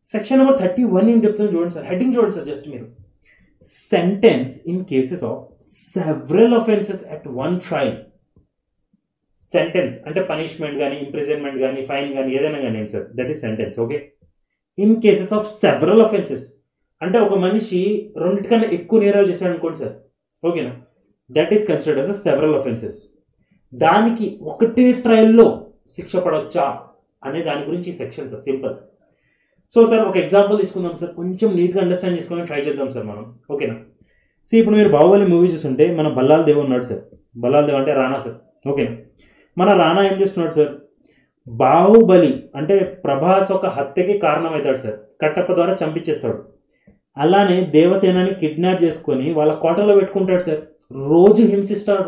section number thirty one ఏం చెప్తుంది చూడండి సార్ హెడ్డింగ్ చూడండి సార్ జస్ట్ మీరు sentence in cases of several offences at one trial sentence అంటే పనిష్మెంట్ కానీ ఇంప్రిజన్మెంట్ కానీ ఫైన్ కానీ ఏదైనా కానీ sir that is sentence okay in cases of several offences అంటే ఒక మనిషి రెండింటికన్నా ఎక్కువ నేరాలు చేశాడు అనుకోండి సార్ ఓకేనా that is considered as a several offences దానికి ఒకటే ట్రయల్లో శిక్ష పడవచ్చా అనే దాని గురించి section sir simple so sir ఒక ఎగ్జాంపుల్ తీసుకుందాం సార్ కొంచెం నీట్గా అండర్స్టాండ్ చేసుకొని ట్రై చేద్దాం సార్ మనం ఓకేనా సో ఇప్పుడు మీరు బాహుబలి మూవీ చూస్తుంటే మన బల్లాల్ దేవ్ ఉన్నాడు సార్ బల్లాల్ దేవ్ అంటే రానా సార్ ఓకేనా మన రానా ఏం చేస్తున్నాడు సార్ బాహుబలి అంటే ప్రభాస్ ఒక హత్యకి కారణమవుతాడు సార్ కట్టప్ప ద్వారా చంపించేస్తాడు అలానే దేవసేనని కిడ్నాప్ చేసుకొని వాళ్ళ కోటలో పెట్టుకుంటాడు సార్ రోజు హింసిస్తాడు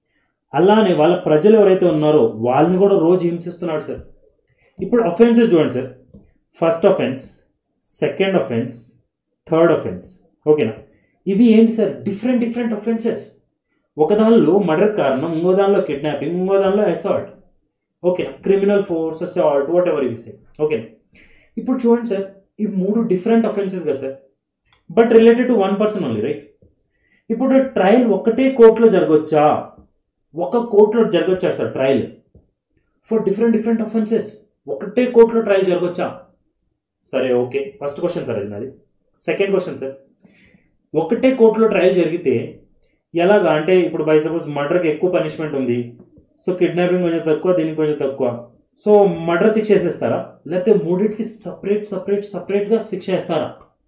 అలానే వాళ్ళ ప్రజలు ఎవరైతే ఉన్నారో వాళ్ళని కూడా రోజు హింసిస్తున్నాడు సార్ ఇప్పుడు అఫెన్సెస్ చూడండి sir first offence second offence third offence ఓకేనా ఇవి ఏంటి సార్ డిఫరెంట్ డిఫరెంట్ అఫెన్సెస్ ఒక దానిలో మర్డర్ కారణం ఇంకో దానిలో కిడ్నాపింగ్ ఇంకో దానిలో అసాల్ట్ ఓకేనా criminal force assault whatever ఇవి సార్ ఓకేనా ఇప్పుడు చూడండి సార్ ఈ మూడు డిఫరెంట్ అఫెన్సెస్ కదా sir but related to one person only right ఇప్పుడు ట్రయల్ ఒకటే కోర్టులో జరగవచ్చా ఒక కోర్టులో జరగవచ్చా sir trial for different different offences ఒకటే కోర్టులో ట్రయల్ జరగవచ్చా సరే ఓకే ఫస్ట్ క్వశ్చన్ సార్ అది నాది సెకండ్ క్వశ్చన్ సార్ ఒకటే కోర్టులో ట్రయల్ జరిగితే ఎలాగా అంటే ఇప్పుడు బై సపోజ్ మర్డర్కి ఎక్కువ పనిష్మెంట్ ఉంది సో కిడ్నాపింగ్ కొంచెం తక్కువ దీనికి కొంచెం తక్కువ సో మర్డర్ శిక్ష వేసేస్తారా లేకపోతే మూడింటికి సపరేట్ సపరేట్ సపరేట్గా శిక్ష వేస్తారా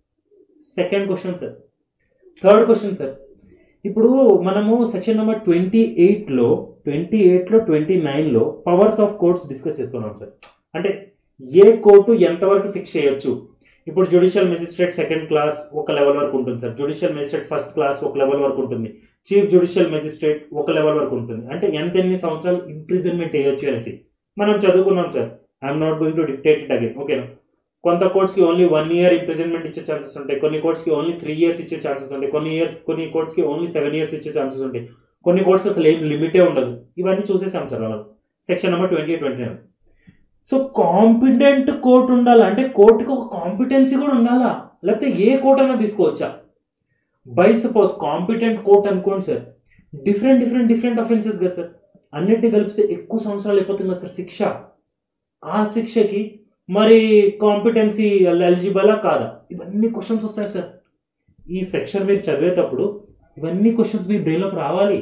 second question sir third question sir ఇప్పుడు మనము సెక్షన్ నెంబర్ ట్వంటీ ఎయిట్లో ట్వంటీ ఎయిట్లో ట్వంటీ నైన్లో పవర్స్ ఆఫ్ కోర్ట్స్ డిస్కస్ చేసుకున్నాం సార్ అంటే ఏ కోర్టు ఎంతవరకు శిక్ష చేయొచ్చు ఇప్పుడు జ్యుడిషియల్ మెజిస్ట్రేట్ సెకండ్ క్లాస్ ఒక లెవెల్ వరకు ఉంటుంది sir judicial magistrate first class ఒక లెవెల్ వరకు ఉంటుంది చీఫ్ జ్యుడిషియల్ మెజిస్ట్రేట్ ఒక లెవెల్ వరకు ఉంటుంది అంటే ఎంత ఎన్ని సంవత్సరాలు ఇంప్రిజన్మెంట్ వేయొచ్చు అనేసి మనం చదువుకున్నాం sir I'm not going to dictate it again ఓకేనా కొంత కోర్ట్స్కి ఓన్లీ వన్ ఇయర్ ఇంప్రిజన్మెంట్ ఇచ్చే ఛాన్సెస్ ఉంటాయి కొన్ని కోర్ట్స్కి ఓన్లీ త్రీ ఇయర్స్ ఇచ్చే ఛాన్సెస్ ఉంటాయి కొన్ని ఇయర్స్ కొన్ని కోర్ట్స్కి ఓన్లీ సెవెన్ ఇయర్స్ ఇచ్చే ఛాన్సెస్ ఉంటాయి కొన్ని కోర్ట్స్ అసలు ఏం లిమిటే ఉండదు ఇవన్నీ చూసేసాం సార్ మనం section number twenty twenty nine so competent court ఉండాలా అంటే కోర్టుకి ఒక కాంపిటెన్సీ కూడా ఉండాలా లేకపోతే ఏ కోర్ట్ అయినా తీసుకోవచ్చా బై సపోజ్ కాంపిటెంట్ కోర్ట్ అనుకోండి sir different different different offences కదా సార్ అన్నిటిని కలిపితే ఎక్కువ సంవత్సరాలు అయిపోతుంది కదా సార్ శిక్ష ఆ శిక్షకి మరి కాంపిటెన్సీ ఎలిజిబలా కాదా ఇవన్నీ క్వశ్చన్స్ వస్తాయి సార్ ఈ సెక్షన్ మీరు చదివేటప్పుడు ఇవన్నీ క్వశ్చన్స్ మీ బ్రెయిన్లోకి రావాలి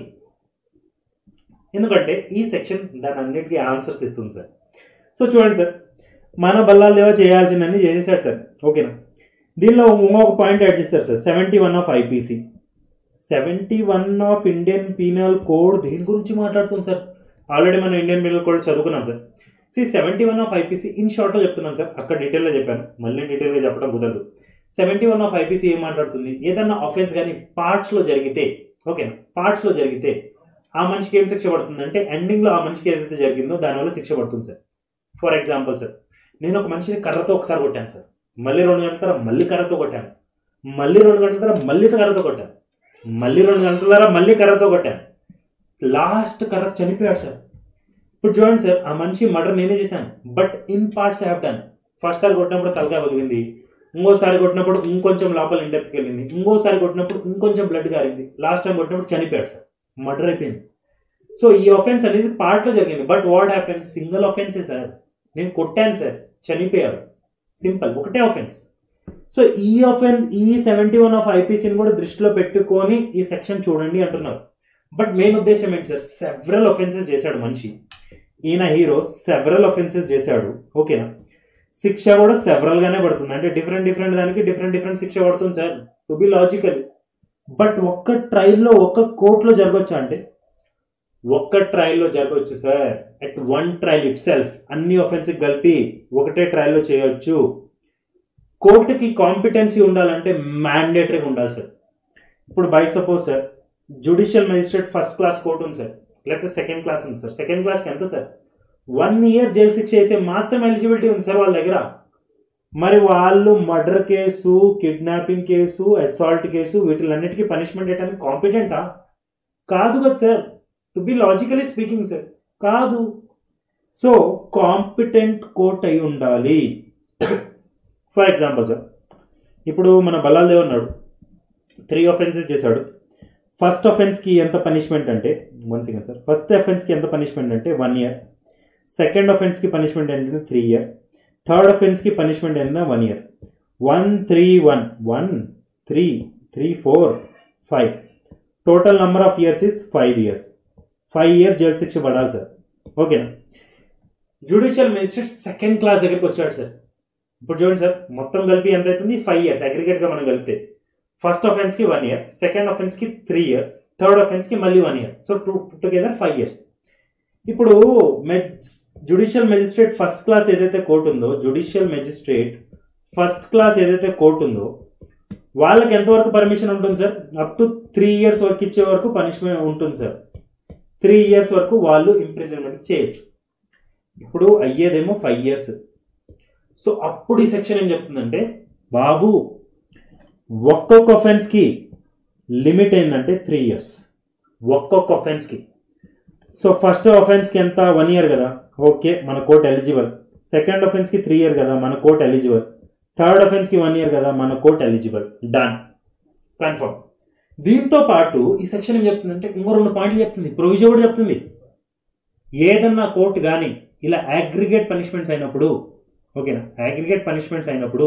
ఎందుకంటే ఈ సెక్షన్ దాని అన్నిటికీ ఆన్సర్స్ ఇస్తుంది సార్ సో చూడండి సార్ మన బల్లాలు దేవా చేయాల్సినవన్నీ చేసేసాడు సార్ ఓకేనా దీనిలో ఇంకొక పాయింట్ యాడ్ చేస్తారు sir seventy one of IPC seventy one of Indian penal code దేని గురించి మాట్లాడుతుంది సార్ ఆల్రెడీ మనం ఇండియన్ పీనల్ కోడ్ చదువుకున్నాం సార్ సి seventy one of IPC in షార్ట్లో చెప్తున్నాను సార్ అక్కడ డీటెయిల్గా చెప్పాను మళ్ళీ డీటెయిల్గా చెప్పడం కుదరదు సెవెంటీ వన్ ఆఫ్ ఐపీసీ ఏం మాట్లాడుతుంది ఏదన్నా ఆఫెన్స్ కానీ పార్ట్స్లో జరిగితే ఓకేనా పార్ట్స్లో జరిగితే ఆ మనిషికి ఏం శిక్ష పడుతుంది అంటే ఎండింగ్లో ఆ మనిషికి ఏదైతే జరిగిందో దానివల్ల శిక్ష పడుతుంది సార్ ఫర్ ఎగ్జాంపుల్ సార్ నేను ఒక మనిషిని కర్రతో ఒకసారి కొట్టాను సార్ మళ్ళీ రెండు గంటల తర్వాత మళ్ళీ కర్రతో కొట్టాను మళ్ళీ రెండు గంటల తర్వాత మళ్ళీ కర్రతో కొట్టాను మళ్ళీ రెండు గంటల తర్వాత మళ్ళీ కర్రతో కొట్టాను లాస్ట్ కర్ర చనిపోయాడు సార్ ఇప్పుడు చూడండి సార్ ఆ మనిషి మర్డర్ నేనే చేశాను but in parts have done first సారి కొట్టినప్పుడు తలకాయ పగిలింది ఇంకోసారి కొట్టినప్పుడు ఇంకొంచెం లోపల ఇండెప్త్కి వెళ్ళింది ఇంకోసారి కొట్టినప్పుడు ఇంకొంచెం బ్లడ్ గారింది లాస్ట్ టైం కొట్టినప్పుడు చనిపోయాడు సార్ మర్డర్ అయిపోయింది సో ఈ ఆఫెన్స్ అనేది పార్ట్లో జరిగింది బట్ వాట్ హ్యాపెన్ సింగిల్ ఆఫెన్సే సార్ నేను కొట్టాను సార్ చనిపోయారు సింపుల్ ఒకటే ఆఫెన్స్ సో ఈ ఆఫెన్ ఈ సెవెంటీ వన్ ఆఫ్ ఐపీసీని కూడా దృష్టిలో పెట్టుకొని ఈ సెక్షన్ చూడండి అంటున్నారు బట్ మెయిన్ ఉద్దేశం ఏంటి సార్ సెవరల్ ఒఫెన్సెస్ చేశాడు మనిషి ఈయన హీరో సెవరల్ ఒఫెన్సెస్ చేశాడు ఓకేనా శిక్ష కూడా సెవరల్గానే పడుతుంది అంటే డిఫరెంట్ డిఫరెంట్ దానికి డిఫరెంట్ డిఫరెంట్ శిక్ష పడుతుంది sir to be logical but ఒక్క ట్రయల్లో ఒక్క కోర్టులో జరగవచ్చా అంటే ఒక్క ట్రయల్లో జరగవచ్చు sir at one trial itself అన్ని ఒఫెన్స్కి కలిపి ఒకటే ట్రయల్లో చేయొచ్చు కోర్టుకి కాంపిటెన్సీ ఉండాలంటే మ్యాండేటరీగా ఉండాలి సార్ ఇప్పుడు by suppose sir judicial magistrate first class court ఉంది సార్ లేకపోతే సెకండ్ క్లాస్ ఉంది సార్ సెకండ్ క్లాస్కి ఎంత సార్ వన్ ఇయర్ జైలు శిక్ష వేసే మాత్రం ఎలిజిబిలిటీ ఉంది సార్ వాళ్ళ దగ్గర మరి వాళ్ళు murder case kidnapping case assault case వీటిలన్నిటికీ పనిష్మెంట్ వేయడానికి కాంపిటెంటా కాదు కదా sir to be logically speaking sir కాదు సో కాంపిటెంట్ కోర్ట్ అయి ఉండాలి ఫర్ ఎగ్జాంపుల్ సార్ ఇప్పుడు మన బల్లాదేవ్ ఉన్నాడు త్రీ ఆఫెన్సెస్ చేశాడు ఫస్ట్ ఆఫెన్స్కి ఎంత పనిష్మెంట్ అంటే వన్ సెకండ్ సార్ ఫస్ట్ ఆఫెన్స్కి ఎంత పనిష్మెంట్ అంటే వన్ ఇయర్ సెకండ్ ఆఫెన్స్కి పనిష్మెంట్ ఏంటంటే త్రీ ఇయర్ థర్డ్ ఆఫెన్స్కి పనిష్మెంట్ ఏంటంటే one year one three one one three three four five total number of years is five years five years jail శిక్ష పడాలి sir ఓకేనా జ్యుడిషియల్ మేజిస్ట్రేట్ సెకండ్ క్లాస్ దగ్గరికి వచ్చాడు sir ఇప్పుడు చూడండి సార్ మొత్తం కలిపి ఎంత అవుతుంది ఫైవ్ ఇయర్స్ అగ్రిగేట్గా మనం కలిపితే ఫస్ట్ ఆఫెన్స్కి వన్ ఇయర్ సెకండ్ ఆఫెన్స్కి త్రీ ఇయర్స్ థర్డ్ ఆఫెన్స్కి మళ్ళీ one year so two together five years ఇప్పుడు మెజ్ జుడిషియల్ మెజిస్ట్రేట్ ఫస్ట్ క్లాస్ ఏదైతే కోర్టు ఉందో జుడిషియల్ మెజిస్ట్రేట్ ఫస్ట్ క్లాస్ ఏదైతే కోర్టు ఉందో వాళ్ళకి ఎంతవరకు పర్మిషన్ ఉంటుంది sir up to three years వరకు ఇచ్చే వరకు పనిష్మెంట్ ఉంటుంది సార్ త్రీ ఇయర్స్ వరకు వాళ్ళు ఇంప్రిజన్మెంట్ చేయొచ్చు ఇప్పుడు అయ్యేదేమో ఫైవ్ ఇయర్స్ సో అప్పుడు ఈ సెక్షన్ ఏం చెప్తుందంటే బాబు ఒక్కొక్క ఒఫెన్స్కి లిమిట్ ఏంటంటే త్రీ ఇయర్స్ ఒక్కొక్క ఒఫెన్స్కి సో ఫస్ట్ ఒఫెన్స్కి ఎంత వన్ ఇయర్ కదా ఓకే మన కోర్ట్ ఎలిజిబుల్ సెకండ్ ఒఫెన్స్కి త్రీ ఇయర్ కదా మన కోర్ట్ ఎలిజిబుల్ థర్డ్ ఒఫెన్స్కి వన్ ఇయర్ కదా మన కోర్ట్ ఎలిజిబుల్ డన్ కన్ఫర్మ్ దీంతో పాటు ఈ సెక్షన్ ఏం చెప్తుందంటే ఇంకో రెండు పాయింట్లు చెప్తుంది ప్రొవిజన్ కూడా చెప్తుంది ఏదన్నా కోర్టు కానీ ఇలా అగ్రిగేట్ పనిష్మెంట్స్ అయినప్పుడు ఓకేనా అగ్రిగేట్ పనిష్మెంట్స్ అయినప్పుడు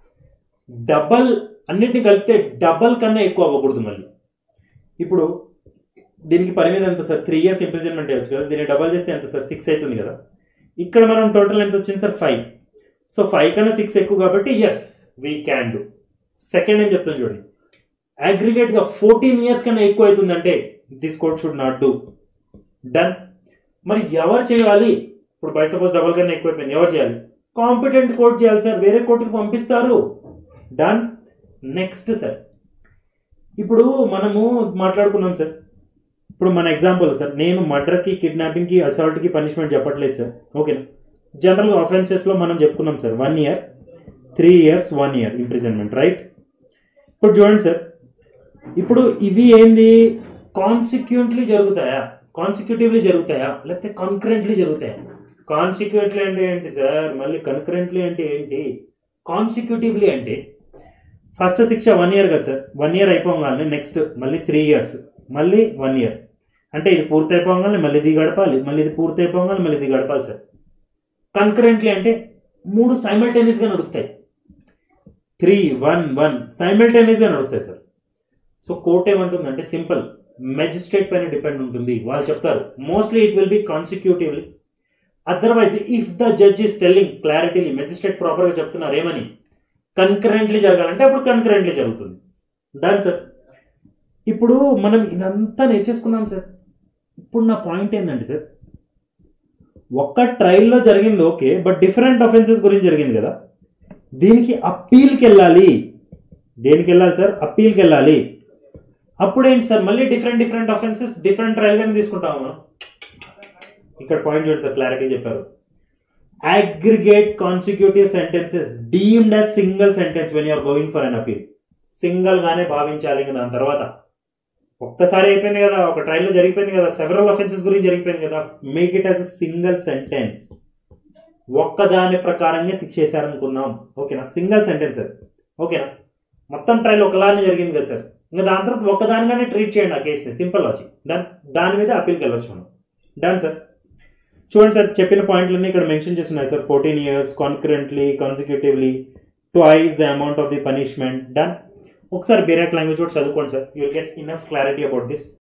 డబల్ అన్నిటిని కలిపితే డబల్ కన్నా ఎక్కువ అవ్వకూడదు మళ్ళీ ఇప్పుడు దీనికి పరిమితి ఎంత సార్ త్రీ ఇయర్స్ ఇంప్రిజన్మెంట్ అయ్యొచ్చు కదా దీన్ని డబల్ చేస్తే ఎంత సార్ సిక్స్ అవుతుంది కదా ఇక్కడ మనం టోటల్ ఎంత వచ్చింది సార్ ఫైవ్ సో ఫైవ్ కన్నా సిక్స్ ఎక్కువ కాబట్టి yes we can do second ఏం చెప్తాను చూడండి అగ్రిగేట్గా ఫోర్టీన్ ఇయర్స్ కన్నా ఎక్కువ అవుతుందంటే this court should not do done మరి ఎవరు చేయాలి ఇప్పుడు బై సపోజ్ డబల్ కన్నా ఎక్కువ అయిపోయింది ఎవరు చేయాలి కాంపిటెంట్ కోర్ట్ చేయాలి సార్ వేరే కోర్టుకి పంపిస్తారు డన్ నెక్స్ట్ సార్ ఇప్పుడు మనము మాట్లాడుకున్నాం సార్ ఇప్పుడు మన ఎగ్జాంపుల్ సార్ నేను మర్డర్కి కిడ్నాపింగ్కి అసాల్ట్కి పనిష్మెంట్ చెప్పట్లేదు సార్ ఓకేనా జనరల్గా ఆఫెన్సెస్లో మనం చెప్పుకున్నాం sir one year three years one year imprisonment right ఇప్పుడు చూడండి సార్ ఇప్పుడు ఇవి ఏంది కాన్సిక్యూంట్లీ జరుగుతాయా కాన్సిక్యూటివ్లీ జరుగుతాయా లేకపోతే కాన్కరెంట్లీ జరుగుతాయా కాన్సిక్యూట్లీ అంటే ఏంటి సార్ మళ్ళీ కన్కరెంట్లీ అంటే ఏంటి కాన్సిక్యూటివ్లీ అంటే ఫస్ట్ శిక్ష వన్ ఇయర్ కదా సార్ వన్ ఇయర్ అయిపోగానే నెక్స్ట్ మళ్ళీ త్రీ ఇయర్స్ మళ్ళీ వన్ ఇయర్ అంటే ఇది పూర్తి అయిపోగానే మళ్ళీ ఇది గడపాలి మళ్ళీ ఇది పూర్తి అయిపోగానే మళ్ళీ ఇది గడపాలి సార్ కన్కరెంట్లీ అంటే మూడు సైమల్టేనియస్గా నడుస్తాయి త్రీ వన్ వన్ సైమల్టేనియస్గా నడుస్తాయి సార్ సో కోర్ట్ ఏమంటుందంటే సింపుల్ మెజిస్ట్రేట్ పైన డిపెండ్ ఉంటుంది వాళ్ళు చెప్తారు mostly it will be consecutively otherwise if the judge is telling clearly magistrate ప్రాపర్గా చెప్తున్నారు ఏమని కన్కరెంట్లీ జరగాలంటే అప్పుడు కన్కరెంట్లీ జరుగుతుంది డన్ సార్ ఇప్పుడు మనం ఇదంతా నేర్చేసుకున్నాం సార్ ఇప్పుడు నా పాయింట్ ఏంటంటే సార్ ఒక్క ట్రయల్లో జరిగింది ఓకే బట్ డిఫరెంట్ అఫెన్సెస్ గురించి జరిగింది కదా దీనికి అప్పీల్కి వెళ్ళాలి దేనికి వెళ్ళాలి సార్ అప్పీల్కి వెళ్ళాలి అప్పుడు ఏంటి సార్ మళ్ళీ డిఫరెంట్ డిఫరెంట్ అఫెన్సెస్ డిఫరెంట్ ట్రయల్గానే తీసుకుంటాము మనం ఇక్కడ పాయింట్ చూడండి సార్ క్లారిటీ చెప్పారు aggregate consecutive sentences deemed as single sentence when you are going for an appeal single గానే భావించాలి ఇంకా దాని తర్వాత ఒక్కసారి అయిపోయింది కదా ఒక ట్రయల్లో జరిగిపోయింది కదా సెవెరల్ అఫెన్సెస్ గురించి జరిగిపోయింది కదా make it as a single sentence ఒక్కదాని ప్రకారంగా శిక్ష చేశారనుకుందాం ఓకేనా సింగిల్ సెంటెన్స్ అది ఓకేనా మొత్తం ట్రయల్ ఒకలానే జరిగింది కదా సార్ ఇంకా దాని తర్వాత ఒక్కదానిగానే ట్రీట్ చేయండి ఆ కేసుని సింపుల్ లాజిక్ దాని దాని మీద అప్పీల్కి వెళ్ళొచ్చు మనం డన్ సార్ చూడండి సార్ చెప్పిన పాయింట్లన్నీ ఇక్కడ మెన్షన్ చేస్తున్నాయి sir fourteen years concurrently consecutively twice the amount of the punishment done ఒకసారి బేరెట్ లాంగ్వేజ్ కూడా చదువుకోండి sir you will get enough clarity about this